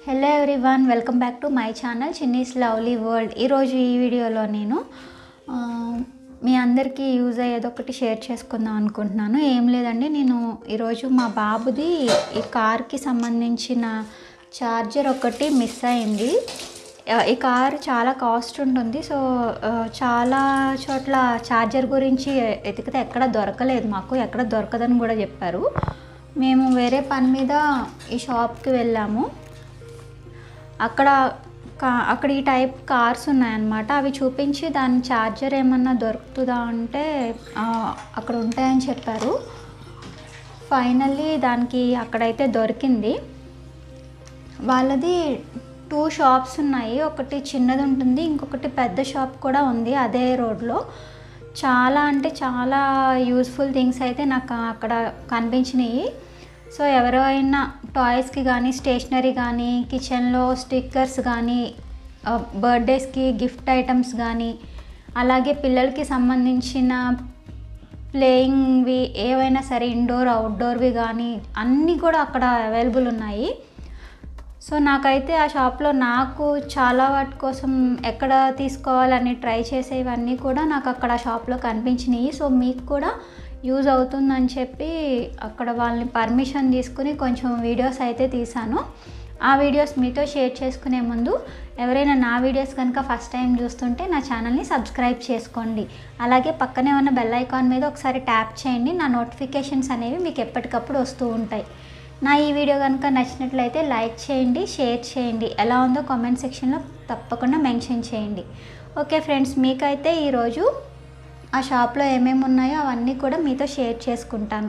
hello everyone welcome back to my channel Chinni's lovely world ఈరోజు ఈ వీడియోలో నేను ఆ, మీ అందరికీ యూజ్ అయ్యేది ఒకటి షేర్ చేసుకుందాం అనుకుంటున్నాను ఏం లేదండి నేను ఈరోజు మా బాబుది ఈ కార్కి సంబంధించిన ఛార్జర్ ఒకటి మిస్ అయింది ఆ, ఈ కార్ చాలా కాస్ట్ ఉంటుంది సో ఆ, చాలా చోట్ల ఛార్జర్ గురించి ఎతికితే ఎక్కడ దొరకలేదు మాకు ఎక్కడ దొరకదని కూడా చెప్పారు మేము వేరే పని మీద ఈ షాప్కి వెళ్ళాము అక్కడ కా అక్కడ ఈ టైప్ కార్స్ ఉన్నాయన్నమాట అవి చూపించి దాని ఛార్జర్ ఏమన్నా దొరుకుతుందా అంటే ఆ, అక్కడ ఉంటాయని చెప్పారు ఫైనల్లీ దానికి అక్కడైతే దొరికింది వాళ్ళది టూ షాప్స్ ఉన్నాయి ఒకటి చిన్నది ఉంటుంది ఇంకొకటి పెద్ద షాప్ కూడా ఉంది అదే రోడ్లో చాలా అంటే చాలా యూస్ఫుల్ థింగ్స్ అయితే నాకు అక్కడ కనిపించినాయి సో ఎవరైనా టాయ్స్కి కానీ స్టేషనరీ కానీ కిచెన్లో స్టిక్కర్స్ కానీ బర్త్డేస్కి గిఫ్ట్ ఐటమ్స్ కానీ అలాగే పిల్లలకి సంబంధించిన ప్లేయింగ్వి ఏవైనా సరే ఇండోర్ అవుట్డోర్వి కానీ అన్నీ కూడా అక్కడ అవైలబుల్ ఉన్నాయి సో నాకైతే ఆ షాప్లో నాకు చాలా వాటి కోసం ఎక్కడ తీసుకోవాలని ట్రై చేసేవన్నీ కూడా నాకు అక్కడ ఆ షాప్లో కనిపించినాయి సో మీకు కూడా యూజ్ అవుతుందని చెప్పి అక్కడ వాళ్ళని పర్మిషన్ తీసుకుని కొంచెం వీడియోస్ అయితే తీశాను ఆ వీడియోస్ మీతో షేర్ చేసుకునే ముందు ఎవరైనా నా వీడియోస్ కనుక ఫస్ట్ టైం చూస్తుంటే నా ఛానల్ని సబ్స్క్రైబ్ చేసుకోండి అలాగే పక్కనే ఉన్న బెల్ ఐకాన్ మీద ఒకసారి ట్యాప్ చేయండి నా నోటిఫికేషన్స్ అనేవి మీకు ఎప్పటికప్పుడు వస్తూ ఉంటాయి నా ఈ వీడియో కనుక నచ్చినట్లయితే లైక్ చేయండి షేర్ చేయండి ఎలా ఉందో కామెంట్ సెక్షన్లో తప్పకుండా మెన్షన్ చేయండి ఓకే ఫ్రెండ్స్ మీకైతే ఈరోజు ఆ షాప్లో ఏమేమి ఉన్నాయో అవన్నీ కూడా మీతో షేర్ చేసుకుంటాను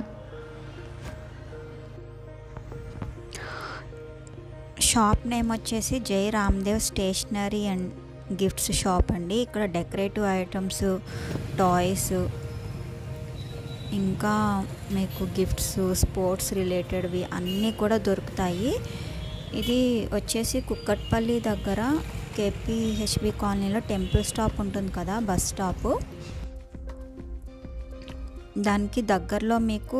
షాప్ నేమ్ వచ్చేసి Jai Ramdev stationery and gifts shop అండి ఇక్కడ డెకరేటివ్ ఐటమ్స్ టాయ్స్ ఇంకా మీకు గిఫ్ట్స్ స్పోర్ట్స్ రిలేటెడ్వి అన్నీ కూడా దొరుకుతాయి ఇది వచ్చేసి కుక్కట్పల్లి దగ్గర కేపీహెచ్బి కాలనీలో టెంపుల్ స్టాప్ ఉంటుంది కదా బస్ స్టాప్ దానికి దగ్గరలో మీకు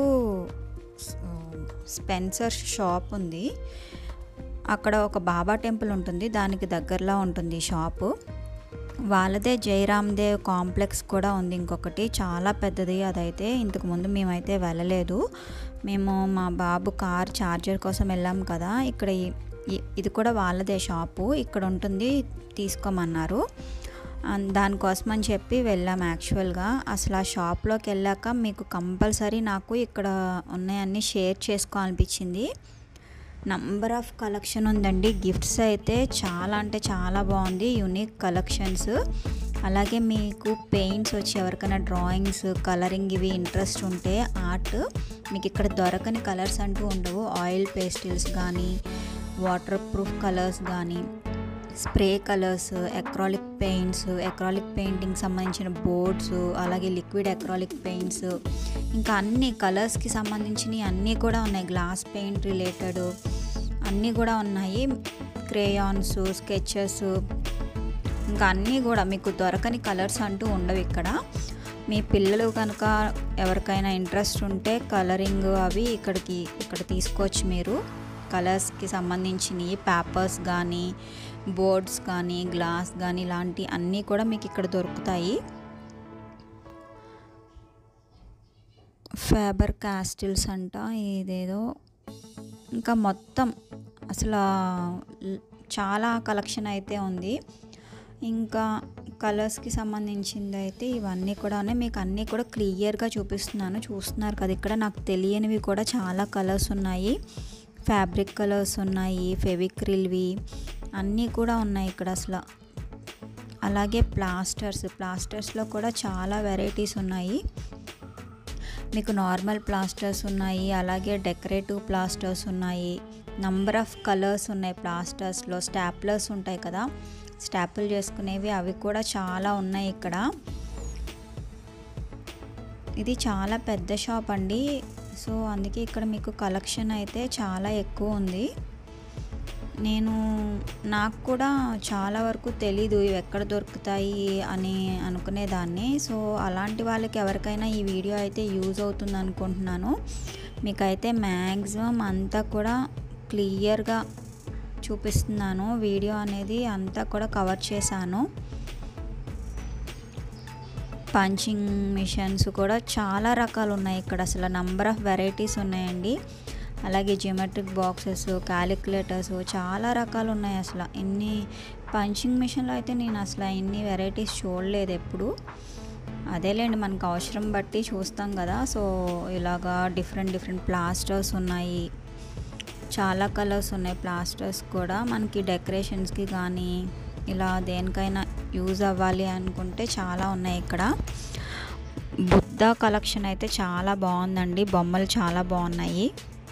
స్పెన్సర్ షాప్ ఉంది అక్కడ ఒక బాబా టెంపుల్ ఉంటుంది దానికి దగ్గరలో ఉంటుంది ఈ షాపు వాళ్ళదే జయరామ్ దేవ్ కాంప్లెక్స్ కూడా ఉంది ఇంకొకటి చాలా పెద్దది అదైతే ఇంతకు ముందు మేమైతే వెళ్ళలేదు మేము మా బాబు కార్ ఛార్జర్ కోసం వెళ్ళాం కదా ఇక్కడ ఈ- ఈ- ఇది కూడా వాళ్ళదే షాపు ఇక్కడ ఉంటుంది తీసుకోమన్నారు అన్- దానికోసం అని చెప్పి వెళ్ళాం యాక్చువల్గా అసలు ఆ షాప్లోకి వెళ్ళాక మీకు కంపల్సరీ నాకు ఇక్కడ ఉన్నాయన్నీ షేర్ చేసుకోవాలనిపించింది నంబర్ ఆఫ్ కలెక్షన్ ఉందండి గిఫ్ట్స్ అయితే చాలా అంటే చాలా బాగుంది యూనిక్ కలెక్షన్స్ అలాగే మీకు పెయింట్స్ వచ్చి ఎవరికైనా డ్రాయింగ్స్ కలరింగ్ ఇవి ఇంట్రెస్ట్ ఉంటే ఆర్ట్ మీకు ఇక్కడ దొరకని కలర్స్ అంటూ ఉండవు ఆయిల్ పేస్టిల్స్ కానీ వాటర్ ప్రూఫ్ కలర్స్ కానీ spray colours acrylic paints acrylic painting సంబంధించిన బోర్డ్స్ అలాగే లిక్విడ్ ఎక్రాలిక్ పెయింట్స్ ఇంకా అన్ని కలర్స్కి సంబంధించినవి అన్నీ కూడా ఉన్నాయి గ్లాస్ పెయింట్ రిలేటెడ్ అన్నీ కూడా ఉన్నాయి క్రేయాన్స్ స్కెచెస్ ఇంకా అన్నీ కూడా మీకు దొరకని కలర్స్ అంటూ ఉండవు ఇక్కడ మీ పిల్లలు కనుక ఎవరికైనా ఇంట్రెస్ట్ ఉంటే కలరింగ్ అవి ఇక్కడికి ఇక్కడ తీసుకోవచ్చు మీరు కలర్స్కి సంబంధించినవి పేపర్స్ కానీ బోర్డ్స్ కానీ గ్లాస్ కానీ ఇలాంటి అన్నీ కూడా మీకు ఇక్కడ దొరుకుతాయి ఫేబర్ క్యాస్టిల్స్ అంట ఇదేదో ఇంకా మొత్తం అసలు ల్- చాలా కలెక్షన్ అయితే ఉంది ఇంకా కలర్స్కి సంబంధించింది అయితే ఇవన్నీ కూడా ఉన్నాయి మీకు అన్నీ కూడా క్లియర్గా చూపిస్తున్నాను చూస్తున్నారు కదా ఇక్కడ నాకు తెలియనివి కూడా చాలా కలర్స్ ఉన్నాయి ఫ్యాబ్రిక్ కలర్స్ ఉన్నాయి ఫెవిక్రిల్వి అన్నీ కూడా ఉన్నాయి ఇక్కడ అసలు అలాగే ప్లాస్టర్స్ ప్లాస్టర్స్లో కూడా చాలా వెరైటీస్ ఉన్నాయి మీకు నార్మల్ ప్లాస్టర్స్ ఉన్నాయి అలాగే డెకరేటివ్ ప్లాస్టర్స్ ఉన్నాయి నంబర్ ఆఫ్ కలర్స్ ఉన్నాయి ప్లాస్టర్స్లో స్టాప్లర్స్ ఉంటాయి కదా స్టాపుల్ చేసుకునేవి అవి కూడా చాలా ఉన్నాయి ఇక్కడ ఇది చాలా పెద్ద షాప్ అండి సో అందుకే ఇక్కడ మీకు కలెక్షన్ అయితే చాలా ఎక్కువ ఉంది నేను నాకు కూడా చాలా వరకు తెలీదు ఇవి ఎక్కడ దొరుకుతాయి అని అనుకునేదాన్ని సో అలాంటి వాళ్ళకి ఎవరికైనా ఈ వీడియో అయితే యూజ్ అవుతుంది అనుకుంటున్నాను మీకైతే మ్యాక్సిమం అంతా కూడా క్లియర్గా చూపిస్తున్నాను వీడియో అనేది అంతా కూడా కవర్ చేశాను పంచింగ్ మిషన్స్ కూడా చాలా రకాలు ఉన్నాయి ఇక్కడ అసలు నంబర్ ఆఫ్ వెరైటీస్ ఉన్నాయండి అలాగే జియోమెట్రిక్ బాక్సెస్ క్యాలిక్యులేటర్స్ చాలా రకాలు ఉన్నాయి అసలు ఇన్ని పంచింగ్ మిషన్లో అయితే నేను అసలు ఇన్ని వెరైటీస్ చూడలేదు ఎప్పుడు అదేలేండి మనకు అవసరం బట్టి చూస్తాం కదా సో ఇలాగా డిఫరెంట్ డిఫరెంట్ ప్లాస్టర్స్ ఉన్నాయి చాలా కలర్స్ ఉన్నాయి ప్లాస్టర్స్ కూడా మనకి డెకరేషన్స్కి కానీ ఇలా దేనికైనా యూజ్ అవ్వాలి అనుకుంటే చాలా ఉన్నాయి ఇక్కడ బుద్ధ కలెక్షన్ అయితే చాలా బాగుందండి బొమ్మలు చాలా బాగున్నాయి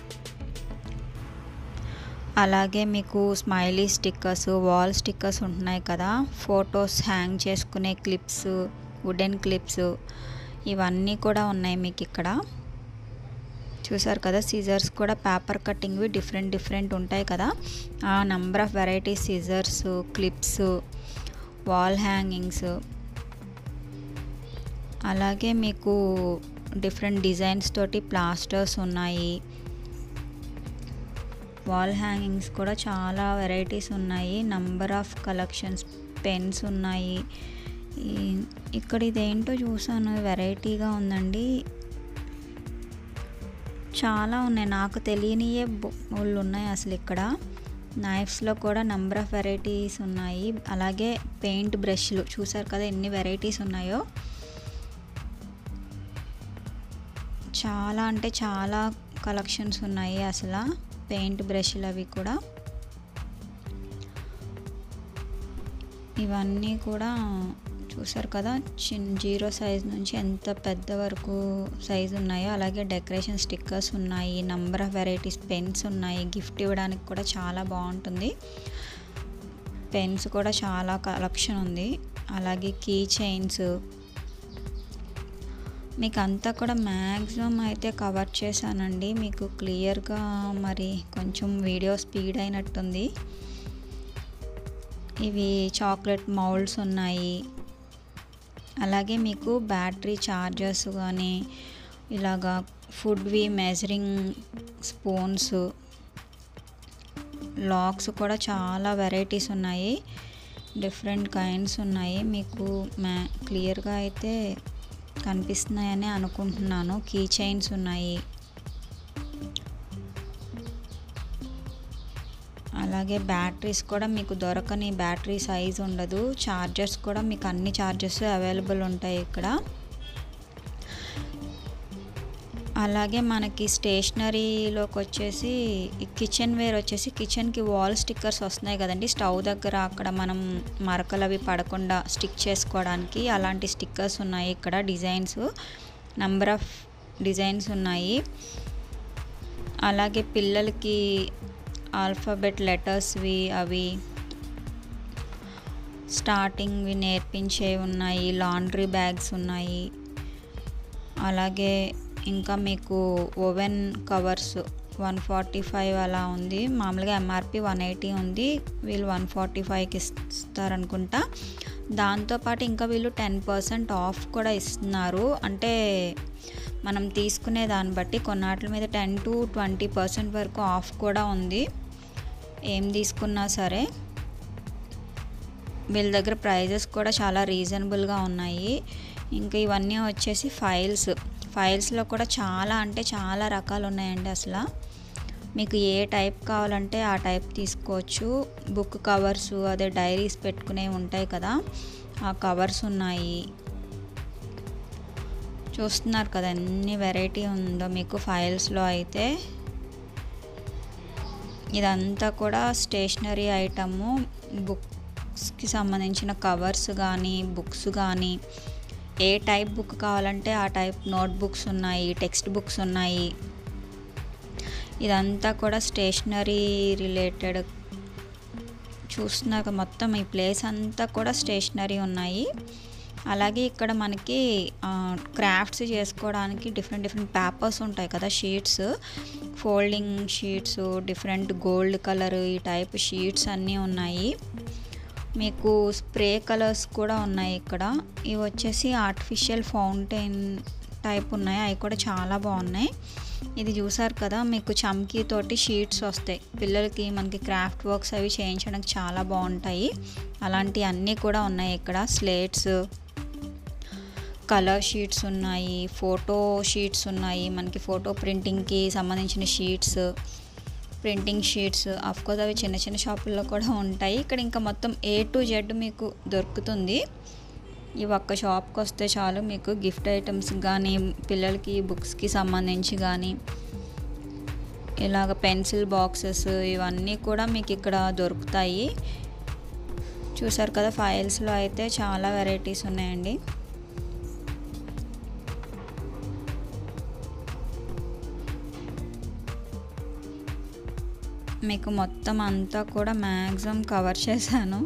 అలాగే మీకు స్మైలీ స్టిక్కర్స్ వాల్ స్టిక్కర్స్ ఉంటున్నాయి కదా ఫొటోస్ హ్యాంగ్ చేసుకునే క్లిప్స్ వుడెన్ క్లిప్స్ ఇవన్నీ కూడా ఉన్నాయి మీకు ఇక్కడ చూసారు కదా సీజర్స్ కూడా పేపర్ కటింగ్వి డిఫరెంట్ డిఫరెంట్ ఉంటాయి కదా ఆ number of varieties scissors clips wall hangings అలాగే మీకు డిఫరెంట్ డిజైన్స్ తోటి ప్లాస్టర్స్ ఉన్నాయి వాల్ హ్యాంగింగ్స్ కూడా చాలా వెరైటీస్ ఉన్నాయి నంబర్ ఆఫ్ కలెక్షన్స్ పెన్స్ ఉన్నాయి ఇక్కడ ఇదేంటో చూసాను వెరైటీగా ఉందండి చాలా ఉన్నాయి నాకు తెలియనియే బొమ్మలు ఉన్నాయి అసలు ఇక్కడ నైఫ్స్లో కూడా నెంబర్ ఆఫ్ వెరైటీస్ ఉన్నాయి అలాగే పెయింట్ బ్రష్లు చూసారు కదా ఎన్ని వెరైటీస్ ఉన్నాయో చాలా అంటే చాలా కలెక్షన్స్ ఉన్నాయి అసలు పెయింట్ బ్రష్లు అవి కూడా ఇవన్నీ కూడా చూసారు కదా చిన్న జీరో సైజ్ నుంచి ఎంత పెద్ద వరకు సైజ్ ఉన్నాయో అలాగే డెకరేషన్ స్టిక్కర్స్ ఉన్నాయి నంబర్ ఆఫ్ వెరైటీస్ పెన్స్ ఉన్నాయి గిఫ్ట్ ఇవ్వడానికి కూడా చాలా బాగుంటుంది పెన్స్ కూడా చాలా కలెక్షన్ ఉంది అలాగే కీ చైన్స్ మీకు అంతా కూడా మ్యాక్సిమం అయితే కవర్ చేశానండి మీకు క్లియర్గా మరి కొంచెం వీడియో స్పీడ్ అయినట్టుంది ఇవి చాక్లెట్ మౌల్డ్స్ ఉన్నాయి అలాగే మీకు బ్యాటరీ ఛార్జర్స్ కానీ ఇలాగా ఫుడ్వి మెజరింగ్ స్పూన్స్ లాక్స్ కూడా చాలా వెరైటీస్ ఉన్నాయి డిఫరెంట్ కైండ్స్ ఉన్నాయి మీకు మ్యా క్లియర్గా అయితే కనిపిస్తున్నాయని అనుకుంటున్నాను కీ చైన్స్ ఉన్నాయి అలాగే బ్యాటరీస్ కూడా మీకు దొరకని బ్యాటరీ సైజ్ ఉండదు ఛార్జర్స్ కూడా మీకు అన్ని ఛార్జర్స్ అవైలబుల్ ఉంటాయి ఇక్కడ అలాగే మనకి స్టేషనరీలోకి వచ్చేసి కిచెన్ వేర్ వచ్చేసి కిచెన్కి వాల్ స్టిక్కర్స్ వస్తున్నాయి కదండి స్టవ్ దగ్గర అక్కడ మనం మరకలు అవి పడకుండా స్టిక్ చేసుకోవడానికి అలాంటి స్టిక్కర్స్ ఉన్నాయి ఇక్కడ డిజైన్స్ నంబర్ ఆఫ్ డిజైన్స్ ఉన్నాయి అలాగే పిల్లలకి ఆల్ఫాబెట్ లెటర్స్వి అవి స్టార్టింగ్వి నేర్పించేవి ఉన్నాయి లాండ్రీ బ్యాగ్స్ ఉన్నాయి అలాగే ఇంకా మీకు oven covers one forty five అలా ఉంది మామూలుగా ఎంఆర్పి వన్ ఎయిటీ ఉంది వీళ్ళు వన్ ఫార్టీ ఫైవ్కి ఇస్తారనుకుంటా దాంతోపాటు ఇంకా వీళ్ళు టెన్ పర్సెంట్ ఆఫ్ కూడా ఇస్తున్నారు అంటే మనం తీసుకునే దాన్ని బట్టి కొన్నాటి మీద టెన్ టు ట్వంటీ పర్సెంట్ వరకు ఆఫ్ కూడా ఉంది ఏం తీసుకున్నా సరే వీళ్ళ దగ్గర ప్రైజెస్ కూడా చాలా రీజనబుల్గా ఉన్నాయి ఇంకా ఇవన్నీ వచ్చేసి ఫైల్స్ ఫైల్స్లో కూడా చాలా అంటే చాలా రకాలు ఉన్నాయండి అసలు మీకు ఏ టైప్ కావాలంటే ఆ టైప్ తీసుకోవచ్చు బుక్ కవర్స్ అదే డైరీస్ పెట్టుకునే ఉంటాయి కదా ఆ కవర్స్ ఉన్నాయి చూస్తున్నారు కదా ఎన్ని వెరైటీ ఉందో మీకు ఫైల్స్లో అయితే ఇదంతా కూడా స్టేషనరీ ఐటము బుక్స్కి సంబంధించిన కవర్స్ కానీ బుక్స్ కానీ ఏ టైప్ బుక్ కావాలంటే ఆ టైప్ నోట్ బుక్స్ ఉన్నాయి టెక్స్ట్ బుక్స్ ఉన్నాయి ఇదంతా కూడా స్టేషనరీ రిలేటెడ్ చూస్తున్నాక మొత్తం ఈ ప్లేస్ అంతా కూడా స్టేషనరీ ఉన్నాయి అలాగే ఇక్కడ మనకి క్రాఫ్ట్స్ చేసుకోవడానికి డిఫరెంట్ డిఫరెంట్ పేపర్స్ ఉంటాయి కదా sheets folding sheets different gold colour ఈ టైప్ షీట్స్ అన్నీ ఉన్నాయి మీకు స్ప్రే కలర్స్ కూడా ఉన్నాయి ఇక్కడ ఇవి వచ్చేసి ఆర్టిఫిషియల్ ఫౌంటైన్ టైప్ ఉన్నాయి అవి కూడా చాలా బాగున్నాయి ఇది చూసారు కదా మీకు చమ్కీ తోటి షీట్స్ వస్తాయి పిల్లలకి మనకి క్రాఫ్ట్ వర్క్స్ అవి చేయించడానికి చాలా బాగుంటాయి అలాంటి అన్నీ కూడా ఉన్నాయి ఇక్కడ స్లేట్స్ కలర్ షీట్స్ ఉన్నాయి ఫోటో షీట్స్ ఉన్నాయి మనకి ఫోటో ప్రింటింగ్కి సంబంధించిన షీట్స్ ప్రింటింగ్ షీట్స్ కోర్స్ అవి చిన్న చిన్న షాపుల్లో కూడా ఉంటాయి ఇక్కడ ఇంకా మొత్తం ఏ టు జెడ్ మీకు దొరుకుతుంది ఈ ఒక్క షాప్కి వస్తే చాలు మీకు గిఫ్ట్ ఐటమ్స్ కానీ పిల్లలకి బుక్స్కి సంబంధించి కానీ ఇలాగ పెన్సిల్ బాక్సెస్ ఇవన్నీ కూడా మీకు ఇక్కడ దొరుకుతాయి చూసారు కదా ఫైల్స్లో అయితే చాలా వెరైటీస్ ఉన్నాయండి మీకు మొత్తం అంతా కూడా మ్యాక్సిమం కవర్ చేశాను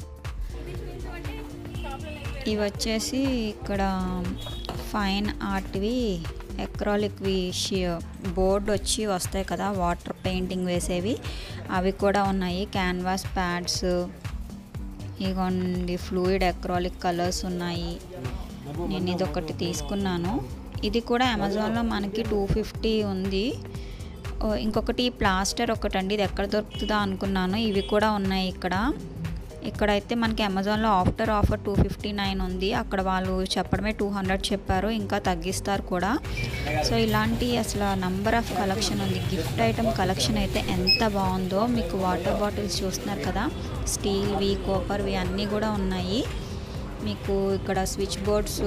ఇవి వచ్చేసి ఇక్కడ ఫైన్ ఆర్ట్వి ఎక్రాలిక్వి బోర్డ్ వచ్చి వస్తాయి కదా వాటర్ పెయింటింగ్ వేసేవి అవి కూడా ఉన్నాయి క్యాన్వాస్ ప్యాడ్స్ ఇగోండి ఫ్లూయిడ్ ఎక్రాలిక్ కలర్స్ ఉన్నాయి నేను ఇది ఒకటి తీసుకున్నాను ఇది కూడా అమెజాన్లో మనకి టూ ఫిఫ్టీ ఉంది ఓ, ఇంకొకటి ప్లాస్టర్ ఒకటండి ఇది ఎక్కడ దొరుకుతుందా అనుకున్నాను ఇవి కూడా ఉన్నాయి ఇక్కడ ఇక్కడైతే మనకి అమెజాన్లో after offer two fifty nine ఉంది అక్కడ వాళ్ళు చెప్పడమే టూ హండ్రెడ్ చెప్పారు ఇంకా తగ్గిస్తారు కూడా సో ఇలాంటి అసలు నంబర్ ఆఫ్ కలెక్షన్ ఉంది గిఫ్ట్ ఐటమ్ కలెక్షన్ అయితే ఎంత బాగుందో మీకు వాటర్ బాటిల్స్ చూస్తున్నారు కదా స్టీల్వి కోపర్వి అన్నీ కూడా ఉన్నాయి మీకు ఇక్కడ స్విచ్ బోర్డ్స్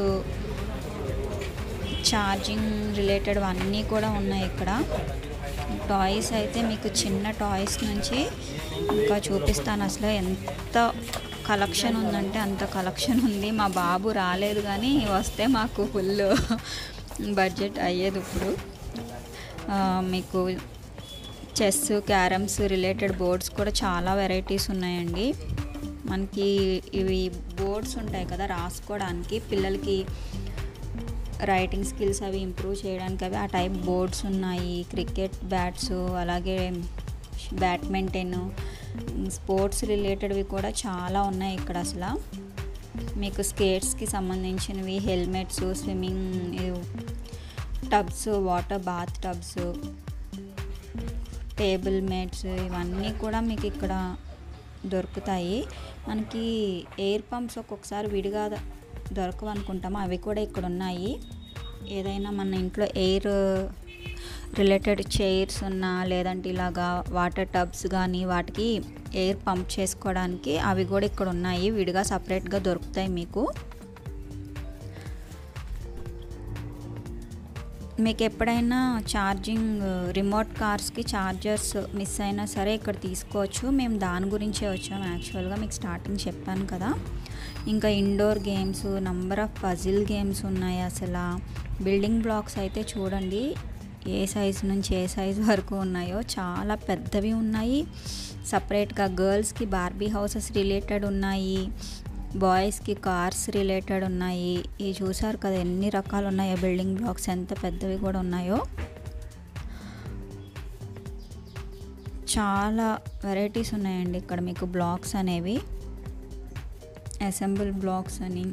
ఛార్జింగ్ రిలేటెడ్ అన్నీ కూడా ఉన్నాయి ఇక్కడ టాయ్స్ అయితే మీకు చిన్న టాయ్స్ నుంచి ఇంకా చూపిస్తాను అసలు ఎంత కలెక్షన్ ఉందంటే అంత కలెక్షన్ ఉంది మా బాబు రాలేదు కానీ వస్తే మాకు ఫుల్ బడ్జెట్ అయ్యేది ఇప్పుడు ఆ, మీకు చెస్ క్యారమ్స్ రిలేటెడ్ బోర్డ్స్ కూడా చాలా వెరైటీస్ ఉన్నాయండి మనకి ఇవి బోర్డ్స్ ఉంటాయి కదా రాసుకోవడానికి పిల్లలకి రైటింగ్ స్కిల్స్ అవి ఇంప్రూవ్ చేయడానికి అవి ఆ టైప్ బోర్డ్స్ ఉన్నాయి క్రికెట్ బ్యాట్స్ అలాగే బ్యాడ్మింటన్ స్పోర్ట్స్ రిలేటెడ్వి కూడా చాలా ఉన్నాయి ఇక్కడ అసలు మీకు స్కేట్స్కి సంబంధించినవి helmets swimming tubs water bath tubs table mats ఇవన్నీ కూడా మీకు ఇక్కడ దొరుకుతాయి మనకి ఎయిర్ పంప్స్ ఒక్కొక్కసారి విడిగా ద- దొరకవు అనుకుంటాము అవి కూడా ఇక్కడ ఉన్నాయి ఏదైనా మన ఇంట్లో ఎయిర్ రిలేటెడ్ చైర్స్ ఉన్నా లేదంటే ఇలాగా వాటర్ టబ్స్ కానీ వాటికి ఎయిర్ పంప్ చేసుకోవడానికి అవి కూడా ఇక్కడ ఉన్నాయి విడిగా సపరేట్గా దొరుకుతాయి మీకు మీకు ఎప్పుడైనా ఛార్జింగ్ రిమోట్ కార్స్కి ఛార్జర్స్ మిస్ అయినా సరే ఇక్కడ తీసుకోవచ్చు మేము దాని గురించే వచ్చాం యాక్చువల్గా మీకు స్టార్టింగ్ చెప్పాను కదా ఇంకా indoor games number of puzzle games ఉన్నాయి అసలు బిల్డింగ్ బ్లాక్స్ అయితే చూడండి ఏ సైజ్ నుంచి ఏ సైజ్ వరకు ఉన్నాయో చాలా పెద్దవి ఉన్నాయి సపరేట్గా గర్ల్స్కి బార్బీ హౌసెస్ రిలేటెడ్ ఉన్నాయి బాయ్స్కి కార్స్ రిలేటెడ్ ఉన్నాయి ఇవి చూసారు కదా ఎన్ని రకాలు ఉన్నాయో బిల్డింగ్ బ్లాక్స్ ఎంత పెద్దవి కూడా ఉన్నాయో చాలా వెరైటీస్ ఉన్నాయండి ఇక్కడ మీకు బ్లాక్స్ అనేవి అసెంబుల్ బ్లాక్స్ అని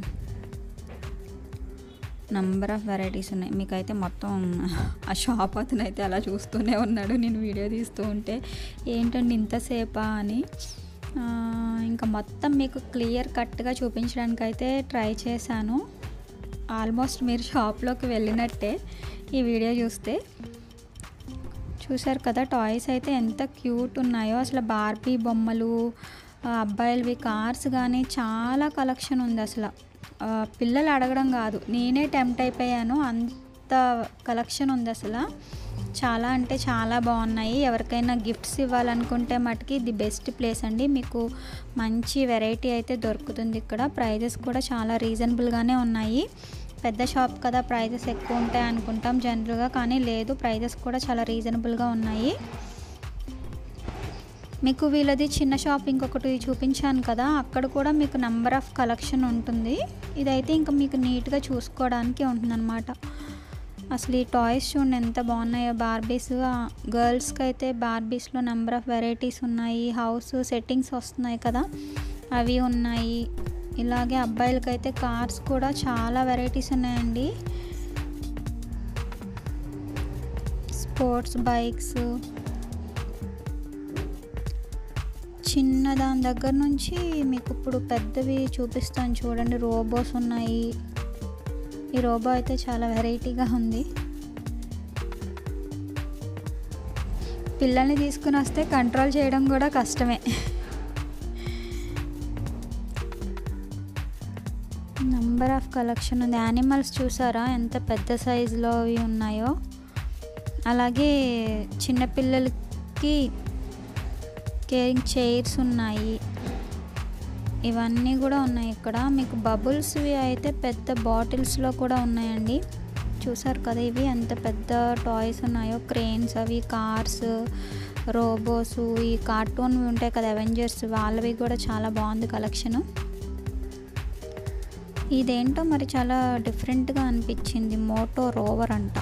నంబర్ ఆఫ్ వెరైటీస్ ఉన్నాయి మీకైతే మొత్తం ఆ షాప్ అతను అయితే అలా చూస్తూనే ఉన్నాడు నేను వీడియో తీస్తూ ఉంటే ఏంటండి ఇంతసేపా అని ఆ, ఇంకా మొత్తం మీకు క్లియర్ కట్గా చూపించడానికి అయితే ట్రై చేశాను ఆల్మోస్ట్ మీరు షాప్లోకి వెళ్ళినట్టే ఈ వీడియో చూస్తే చూసారు కదా టాయ్స్ అయితే ఎంత క్యూట్ ఉన్నాయో అసలు బార్బీ బొమ్మలు ఆ, అబ్బాయిలవి కార్స్ కానీ చాలా కలెక్షన్ ఉంది అసలు ఆ, పిల్లలు అడగడం కాదు నేనే టెంప్ట్ అయిపోయాను అంత కలెక్షన్ ఉంది అసలు చాలా అంటే చాలా బాగున్నాయి ఎవరికైనా గిఫ్ట్స్ ఇవ్వాలనుకుంటే మటుకి ది బెస్ట్ ప్లేస్ అండి మీకు మంచి వెరైటీ అయితే దొరుకుతుంది ఇక్కడ ప్రైజెస్ కూడా చాలా రీజనబుల్గానే ఉన్నాయి పెద్ద షాప్ కదా ప్రైజెస్ ఎక్కువ ఉంటాయి అనుకుంటాం జనరల్గా కానీ లేదు ప్రైజెస్ కూడా చాలా రీజనబుల్గా ఉన్నాయి మీకు వీళ్ళది చిన్న షాప్ ఇంకొకటి చూపించాను కదా అక్కడ కూడా మీకు నెంబర్ ఆఫ్ కలెక్షన్ ఉంటుంది ఇదైతే ఇంకా మీకు నీట్గా చూసుకోవడానికి ఉంటుందన్నమాట అసలు ఈ టాయ్స్ చూడండి ఎంత బాగున్నాయో బార్బీస్ గర్ల్స్కి అయితే బార్బీస్లో నెంబర్ ఆఫ్ వెరైటీస్ ఉన్నాయి హౌస్ సెట్టింగ్స్ వస్తున్నాయి కదా అవి ఉన్నాయి ఇలాగే అబ్బాయిలకైతే కార్స్ కూడా చాలా వెరైటీస్ ఉన్నాయండి స్పోర్ట్స్ బైక్స్ చిన్న దాని దగ్గర నుంచి మీకు ఇప్పుడు పెద్దవి చూపిస్తాను చూడండి రోబోస్ ఉన్నాయి ఈ రోబో అయితే చాలా వెరైటీగా ఉంది పిల్లల్ని తీసుకుని వస్తే కంట్రోల్ చేయడం కూడా కష్టమే నంబర్ ఆఫ్ కలెక్షన్ ఉంది యానిమల్స్ చూసారా ఎంత పెద్ద సైజులో అవి ఉన్నాయో అలాగే చిన్నపిల్లలకి కేరింగ్ చైర్స్ ఉన్నాయి ఇవన్నీ కూడా ఉన్నాయి ఇక్కడ మీకు బబుల్స్వి అయితే పెద్ద బాటిల్స్లో కూడా ఉన్నాయండి చూసారు కదా ఇవి ఎంత పెద్ద టాయ్స్ ఉన్నాయో క్రెయిన్స్ అవి కార్స్ రోబోస్ ఈ కార్టూన్ ఉంటాయి కదా అవెంజర్స్ వాళ్ళవి కూడా చాలా బాగుంది కలెక్షను ఇదేంటో మరి చాలా డిఫరెంట్గా అనిపించింది మోటో రోవర్ అంట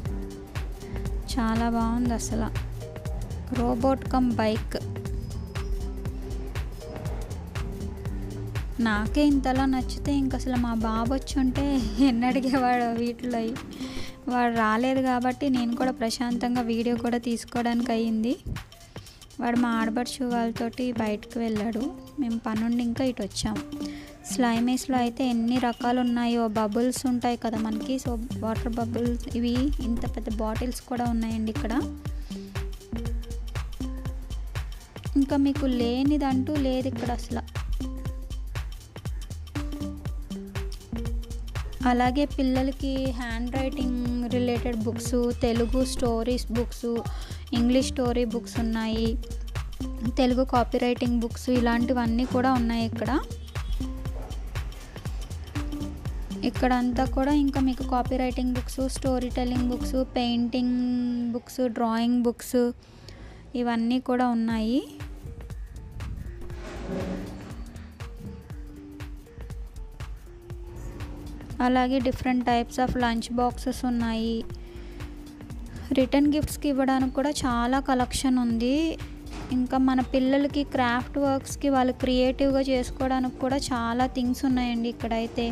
చాలా బాగుంది అసలు రోబోట్ కమ్ బైక్ నాకే ఇంతలా నచ్చితే ఇంక అసలు మా బాబు వచ్చి ఉంటే ఎన్ని అడిగేవాడు వీటిలో వాడు రాలేదు కాబట్టి నేను కూడా ప్రశాంతంగా వీడియో కూడా తీసుకోవడానికి అయ్యింది వాడు మా ఆడబడుచు వాళ్ళతోటి బయటకు వెళ్ళాడు మేము పనుండి ఇంకా ఇటు వచ్చాము స్లైమేస్లో అయితే ఎన్ని రకాలు ఉన్నాయో బబుల్స్ ఉంటాయి కదా మనకి సో వాటర్ బబుల్స్ ఇవి ఇంత పెద్ద బాటిల్స్ కూడా ఉన్నాయండి ఇక్కడ ఇంకా మీకు లేనిదంటూ లేదు ఇక్కడ అసలు అలాగే పిల్లలకి handwriting related books Telugu stories books English story books ఉన్నాయి తెలుగు కాపీ రైటింగ్ బుక్స్ ఇలాంటివన్నీ కూడా ఉన్నాయి ఇక్కడ ఇక్కడ అంతా కూడా ఇంకా మీకు copy writing books storytelling books painting books drawing books ఇవన్నీ కూడా ఉన్నాయి అలాగే different types of lunch boxes ఉన్నాయి రిటర్న్ గిఫ్ట్స్కి ఇవ్వడానికి కూడా చాలా కలెక్షన్ ఉంది ఇంకా మన పిల్లలకి క్రాఫ్ట్ వర్క్స్కి వాళ్ళు క్రియేటివ్గా చేసుకోవడానికి కూడా చాలా థింగ్స్ ఉన్నాయండి ఇక్కడైతే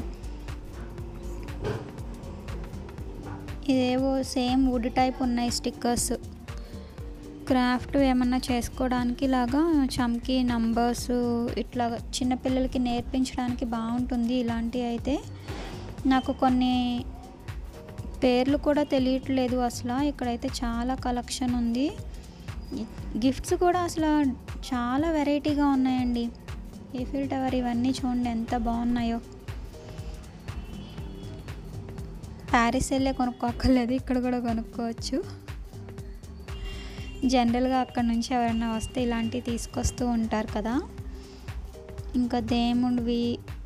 ఇదేవో సేమ్ వుడ్ టైప్ ఉన్నాయి స్టిక్కర్స్ క్రాఫ్ట్ ఏమన్నా చేసుకోవడానికి లాగా చమ్కీ నంబర్స్ ఇట్లా చిన్నపిల్లలకి నేర్పించడానికి బాగుంటుంది ఇలాంటివి అయితే నాకు కొన్ని పేర్లు కూడా తెలియట్లేదు అసలు ఇక్కడైతే చాలా కలెక్షన్ ఉంది గిఫ్ట్స్ కూడా అసలు చాలా వెరైటీగా ఉన్నాయండి ఈఫిల్ టవర్ ఇవన్నీ చూడండి ఎంత బాగున్నాయో ప్యారిస్ వెళ్ళే కొనుక్కోక్కర్లేదు ఇక్కడ కూడా కొనుక్కోవచ్చు జనరల్గా అక్కడ నుంచి ఎవరైనా వస్తే ఇలాంటివి తీసుకొస్తూ ఉంటారు కదా ఇంకా దేవుడివి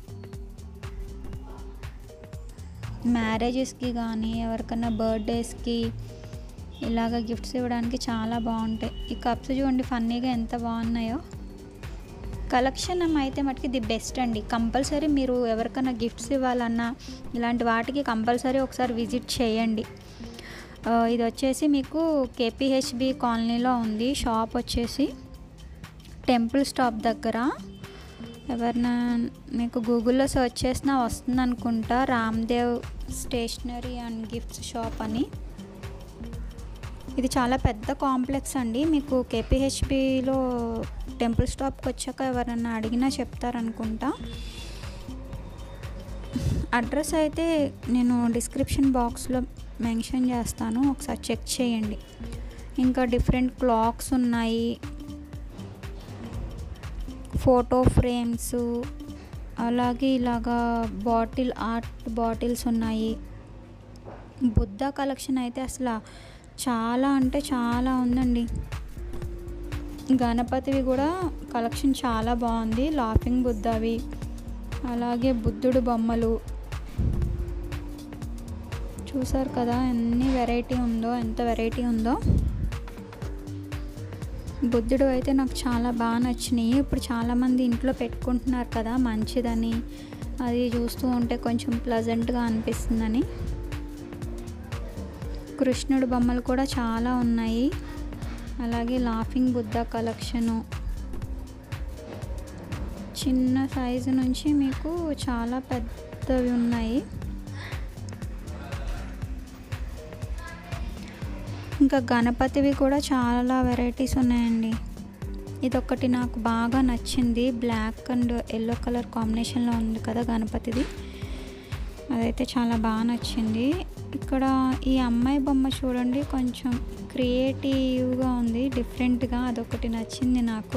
మ్యారేజెస్కి కానీ ఎవరికైనా బర్త్డేస్కి ఇలాగ గిఫ్ట్స్ ఇవ్వడానికి చాలా బాగుంటాయి ఈ కప్స్ చూడండి ఫన్నీగా ఎంత బాగున్నాయో కలెక్షన్ అయితే మటుకి ది బెస్ట్ అండి కంపల్సరీ మీరు ఎవరికైనా గిఫ్ట్స్ ఇవ్వాలన్నా ఇలాంటి వాటికి కంపల్సరీ ఒకసారి విజిట్ చేయండి ఆ, ఇది వచ్చేసి మీకు కేపీహెచ్బి కాలనీలో ఉంది షాప్ వచ్చేసి టెంపుల్ స్టాప్ దగ్గర ఎవరైనా మీకు గూగుల్లో సెర్చ్ చేసినా వస్తుంది అనుకుంటా Ramdev stationery and gifts shop అని ఇది చాలా పెద్ద కాంప్లెక్స్ అండి మీకు కేపీహెచ్బిలో టెంపుల్ స్టాప్కి వచ్చాక ఎవరైనా అడిగినా చెప్తారనుకుంటా అడ్రస్ అయితే నేను డిస్క్రిప్షన్ బాక్స్లో మెన్షన్ చేస్తాను ఒకసారి చెక్ చేయండి ఇంకా డిఫరెంట్ క్లాక్స్ ఉన్నాయి ఫోటో ఫ్రేమ్స్ అలాగే ఇలాగా బాటిల్ ఆర్ట్ బాటిల్స్ ఉన్నాయి బుద్ధ కలెక్షన్ అయితే అసలు చాలా అంటే చాలా ఉందండి గణపతివి కూడా కలెక్షన్ చాలా బాగుంది లాఫింగ్ బుద్ధవి అలాగే బుద్ధుడు బొమ్మలు చూసారు కదా ఎన్ని వెరైటీ ఉందో ఎంత వెరైటీ ఉందో బుద్ధుడు అయితే నాకు చాలా బాగా నచ్చినాయి ఇప్పుడు చాలామంది ఇంట్లో పెట్టుకుంటున్నారు కదా మంచిదని అది చూస్తూ ఉంటే కొంచెం ప్లజెంట్గా అనిపిస్తుందని కృష్ణుడు బొమ్మలు కూడా చాలా ఉన్నాయి అలాగే లాఫింగ్ బుద్ధ కలెక్షను చిన్న సైజు నుంచి మీకు చాలా పెద్దవి ఉన్నాయి ఇంకా గణపతివి కూడా చాలా వెరైటీస్ ఉన్నాయండి ఇదొకటి నాకు బాగా నచ్చింది బ్లాక్ అండ్ ఎల్లో కలర్ కాంబినేషన్లో ఉంది కదా గణపతిది అదైతే చాలా బాగా నచ్చింది ఇక్కడ ఈ అమ్మాయి బొమ్మ చూడండి కొంచెం క్రియేటివ్గా ఉంది డిఫరెంట్గా అదొకటి నచ్చింది నాకు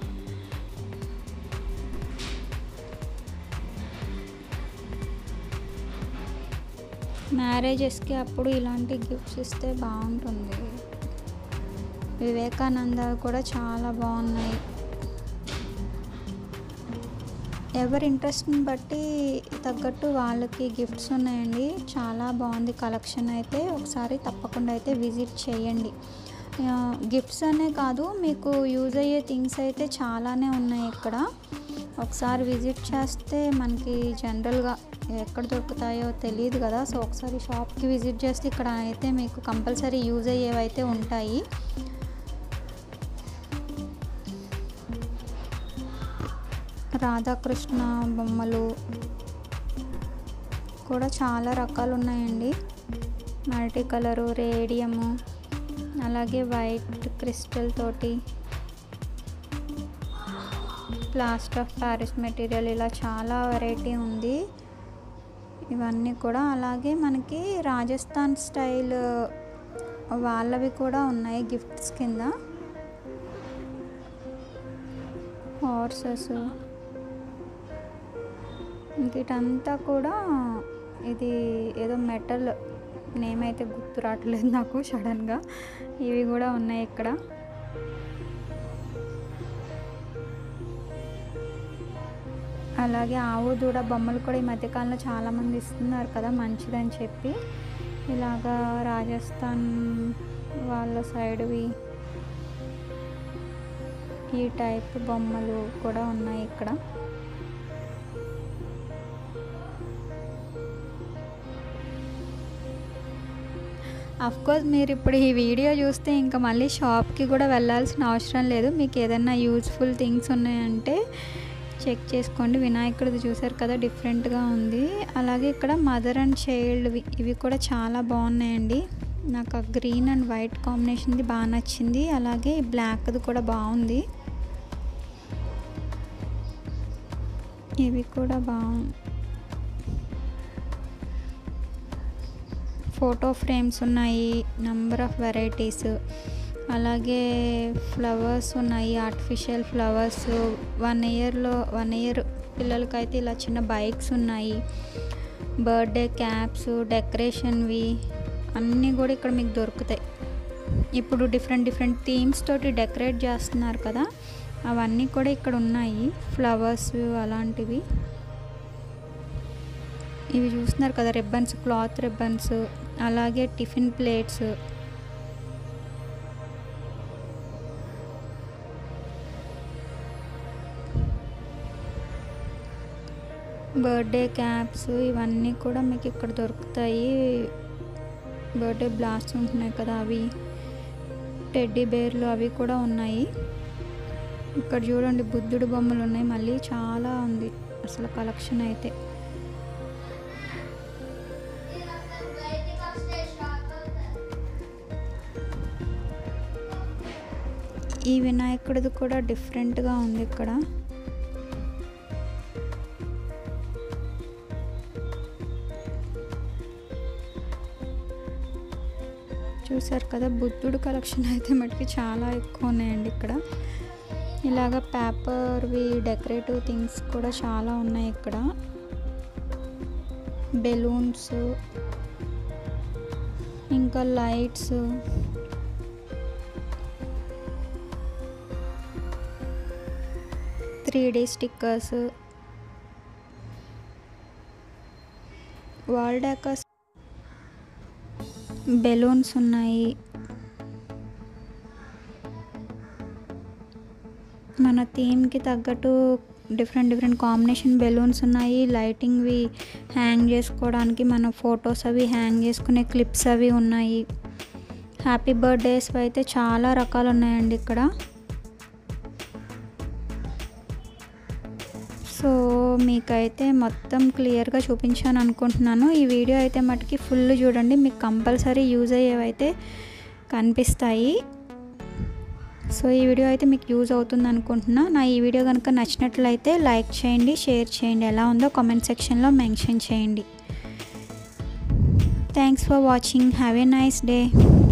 మ్యారేజెస్కి అప్పుడు ఇలాంటి గిఫ్ట్స్ ఇస్తే బాగుంటుంది వివేకానంద కూడా చాలా బాగున్నాయి ఎవరి ఇంట్రెస్ట్ని బట్టి తగ్గట్టు వాళ్ళకి గిఫ్ట్స్ ఉన్నాయండి చాలా బాగుంది కలెక్షన్ అయితే ఒకసారి తప్పకుండా అయితే విజిట్ చేయండి గిఫ్ట్స్ అనే కాదు మీకు యూజ్ అయ్యే థింగ్స్ అయితే చాలానే ఉన్నాయి ఇక్కడ ఒకసారి విజిట్ చేస్తే మనకి జనరల్గా ఎక్కడ దొరుకుతాయో తెలియదు కదా సో ఒకసారి షాప్కి విజిట్ చేస్తే ఇక్కడ అయితే మీకు కంపల్సరీ యూజ్ అయ్యేవి అయితే ఉంటాయి రాధాకృష్ణ బొమ్మలు కూడా చాలా రకాలు ఉన్నాయండి మల్టీ కలరు రేడియము అలాగే వైట్ క్రిస్టల్ తోటి ప్లాస్టర్ ఆఫ్ ప్యారిస్ మెటీరియల్ ఇలా చాలా వెరైటీ ఉంది ఇవన్నీ కూడా అలాగే మనకి రాజస్థాన్ స్టైల్ వాళ్ళవి కూడా ఉన్నాయి గిఫ్ట్స్ కింద హార్సెస్ ఇంక ఇటంతా కూడా ఇది ఏదో మెటల్ నేమ్ అయితే గుర్తు రావట్లేదు నాకు సడన్గా ఇవి కూడా ఉన్నాయి ఇక్కడ అలాగే ఆవు దూడ బొమ్మలు కూడా ఈ మధ్యకాలంలో చాలామంది ఇస్తున్నారు కదా మంచిదని చెప్పి ఇలాగా రాజస్థాన్ వాళ్ళ సైడ్వి ఈ టైప్ బొమ్మలు కూడా ఉన్నాయి ఇక్కడ కోర్స్ మీరు ఇప్పుడు ఈ వీడియో చూస్తే ఇంకా మళ్ళీ షాప్కి కూడా వెళ్ళాల్సిన అవసరం లేదు మీకు ఏదైనా యూజ్ఫుల్ థింగ్స్ ఉన్నాయంటే చెక్ చేసుకోండి వినాయకుడిది చూసారు కదా డిఫరెంట్గా ఉంది అలాగే ఇక్కడ మదర్ అండ్ చైల్డ్వి ఇవి కూడా చాలా బాగున్నాయండి నాకు ఆ గ్రీన్ అండ్ వైట్ కాంబినేషన్ది బాగా నచ్చింది అలాగే బ్లాక్ది కూడా బాగుంది ఇవి కూడా బాగుంది ఫోటో ఫ్రేమ్స్ ఉన్నాయి నంబర్ ఆఫ్ వెరైటీస్ అలాగే ఫ్లవర్స్ ఉన్నాయి ఆర్టిఫిషియల్ ఫ్లవర్స్ వన్ ఇయర్లో వన్ ఇయర్ పిల్లలకైతే ఇలా చిన్న బైక్స్ ఉన్నాయి బర్త్డే క్యాప్స్ డెకరేషన్వి అన్నీ కూడా ఇక్కడ మీకు దొరుకుతాయి ఇప్పుడు డిఫరెంట్ డిఫరెంట్ థీమ్స్ తోటి డెకరేట్ చేస్తున్నారు కదా అవన్నీ కూడా ఇక్కడ ఉన్నాయి ఫ్లవర్స్ అలాంటివి ఇవి చూస్తున్నారు కదా రిబ్బన్స్ క్లాత్ రిబ్బన్స్ అలాగే టిఫిన్ ప్లేట్స్ బర్త్డే క్యాప్స్ ఇవన్నీ కూడా మీకు ఇక్కడ దొరుకుతాయి బర్త్డే బ్లాస్ట్ ఉంటున్నాయి కదా అవి టెడ్డీ బేర్లు అవి కూడా ఉన్నాయి ఇక్కడ చూడండి బుద్ధుడు బొమ్మలు ఉన్నాయి మళ్ళీ చాలా ఉంది అసలు కలెక్షన్ అయితే ఈ వినాయకుడిది కూడా డిఫరెంట్గా ఉంది ఇక్కడ చూసారు కదా బుద్ధుడు కలెక్షన్ అయితే మటుకి చాలా ఎక్కువ ఉన్నాయండి ఇక్కడ ఇలాగ పేపర్వి డెకరేటివ్ థింగ్స్ కూడా చాలా ఉన్నాయి ఇక్కడ బెలూన్స్ ఇంకా lights three D stickers wall decors balloons ఉన్నాయి మన థీమ్కి తగ్గట్టు డిఫరెంట్ డిఫరెంట్ కాంబినేషన్ బెలూన్స్ ఉన్నాయి లైటింగ్వి హ్యాంగ్ చేసుకోవడానికి మన ఫొటోస్ అవి హ్యాంగ్ చేసుకునే క్లిప్స్ అవి ఉన్నాయి హ్యాపీ బర్త్డేస్ అయితే చాలా రకాలు ఉన్నాయండి ఇక్కడ సో మీకైతే మొత్తం క్లియర్గా చూపించాను అనుకుంటున్నాను ఈ వీడియో అయితే మటుకి ఫుల్ చూడండి మీకు కంపల్సరీ యూజ్ అయ్యేవైతే కనిపిస్తాయి సో ఈ వీడియో అయితే మీకు యూజ్ అవుతుంది అనుకుంటున్నా నా ఈ వీడియో కనుక నచ్చినట్లయితే లైక్ చేయండి షేర్ చేయండి ఎలా ఉందో కామెంట్ సెక్షన్లో మెన్షన్ చేయండి thanks for watching have a nice day